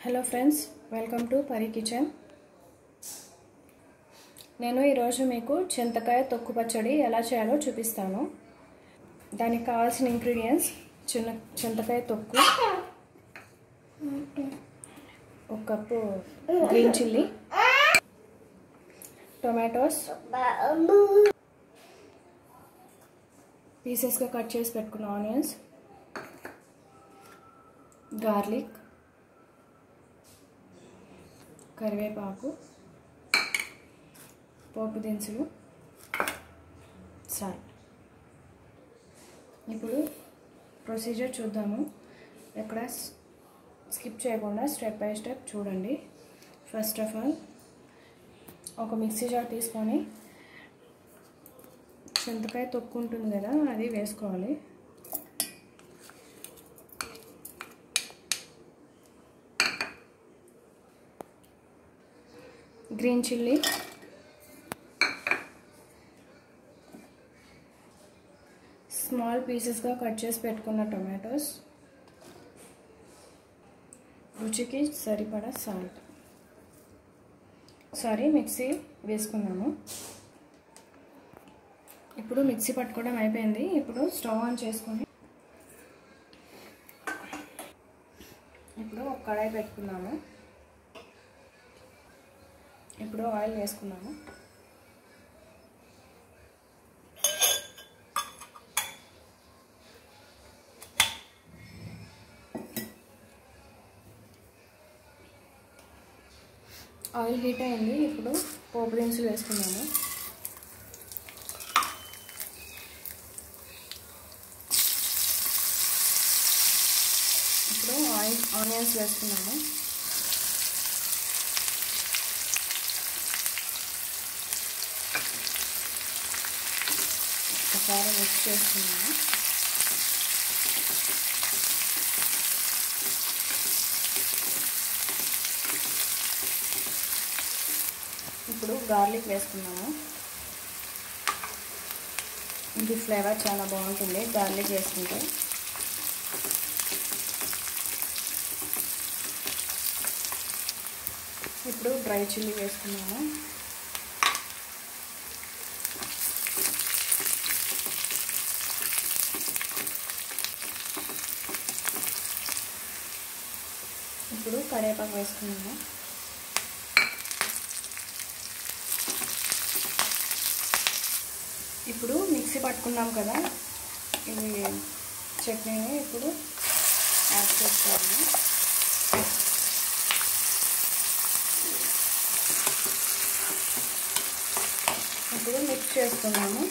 hello friends welcome to Pari kitchen నేను ఈరోజు మీకు చింతకాయ తొక్కు పచ్చడి ఎలా చేయాలో చూపిస్తాను దానికి కావాల్సిన ఇంగ్రీడియంట్స్ చిన్న చింతకాయ తొక్కు ఒక కప్పు గ్రీన్ చిల్లీ టొమాటోస్ పీసెస్గా కట్ చేసి పెట్టుకున్న ఆనియన్స్ గార్లిక్ కరివేపాకు పోపు దినుసులు సాల్ట్ ఇప్పుడు ప్రొసీజర్ చూద్దాము ఎక్కడ స్కిప్ చేయకుండా స్టెప్ బై స్టెప్ చూడండి ఫస్ట్ ఆఫ్ ఆల్ ఒక మిక్సీ జార్ తీసుకొని చింతకాయ తొక్కు ఉంటుంది కదా అది వేసుకోవాలి గ్రీన్ చిల్లీ స్మాల్ పీసెస్గా కట్ చేసి పెట్టుకున్న టొమాటోస్ రుచికి సరిపడా సాల్ట్ సారీ మిక్సీ వేసుకున్నాము ఇప్పుడు మిక్సీ పట్టుకోవడం అయిపోయింది ఇప్పుడు స్టవ్ ఆన్ చేసుకొని ఇప్పుడు ఒక కడాయి పెట్టుకున్నాము ఇప్పుడు ఆయిల్ వేసుకున్నాము ఆయిల్ హీట్ అయింది ఇప్పుడు పోపు దినుసులు వేసుకున్నాము ఇప్పుడు ఆయిల్ ఆనియన్స్ వేసుకున్నాము ఒకసారి మిక్స్ చేసుకున్నాము ఇప్పుడు గార్లిక్ వేసుకున్నాము ఇది ఫ్లేవర్ చాలా బాగుంటుంది గార్లిక్ వేసుకుంటే ఇప్పుడు డ్రై చిల్లీ వేసుకున్నాము ఇప్పుడు కరివేపాకు వేసుకున్నాము ఇప్పుడు మిక్సీ పట్టుకున్నాం కదా ఇది చట్నీని ఇప్పుడు యాడ్ చేసుకోవాలి ఇప్పుడు మిక్స్ చేసుకున్నాము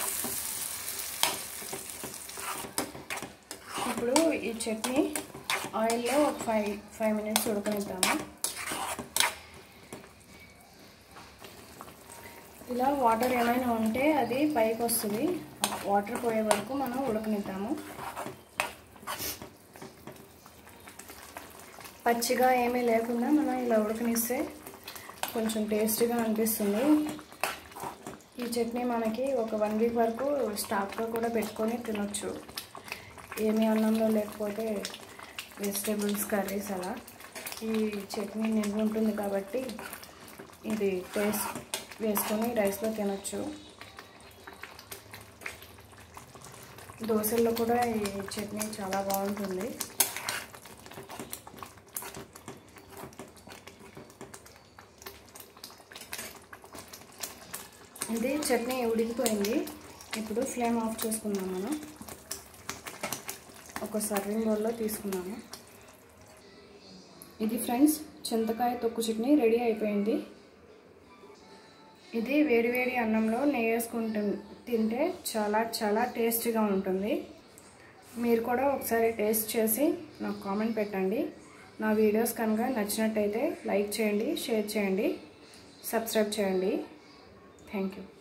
ఇప్పుడు ఈ చట్నీ ఆయిల్లో ఒక ఫైవ్ ఫైవ్ మినిట్స్ ఉడకనిద్దాము ఇలా వాటర్ ఏమైనా ఉంటే అది పైకి వస్తుంది వాటర్ పోయే వరకు మనం ఉడకనిద్దాము పచ్చిగా ఏమీ లేకుండా మనం ఇలా ఉడకనిస్తే కొంచెం టేస్టీగా అనిపిస్తుంది ఈ చట్నీ మనకి ఒక వన్ వీక్ వరకు స్టాక్గా కూడా పెట్టుకొని తినొచ్చు ఏమి అన్నంలో లేకపోతే వెజిటేబుల్స్ కర్రీస్ అలా ఈ చట్నీ నిల్వ ఉంటుంది కాబట్టి ఇది టేస్ట్ వేసుకొని రైస్లో తినొచ్చు దోశల్లో కూడా ఈ చట్నీ చాలా బాగుంటుంది ఇది చట్నీ ఉడికిపోయింది ఇప్పుడు ఫ్లేమ్ ఆఫ్ చేసుకుందాం మనం ఒక సర్వింగ్ బౌల్లో తీసుకున్నాము ఇది ఫ్రెండ్స్ చింతకాయ తొక్కు చట్నీ రెడీ అయిపోయింది ఇది వేడివేడి అన్నంలో నెయ్యి వేసుకుంటు తింటే చాలా చాలా టేస్టీగా ఉంటుంది మీరు కూడా ఒకసారి టేస్ట్ చేసి నాకు కామెంట్ పెట్టండి నా వీడియోస్ కనుక నచ్చినట్టయితే లైక్ చేయండి షేర్ చేయండి సబ్స్క్రైబ్ చేయండి థ్యాంక్ యూ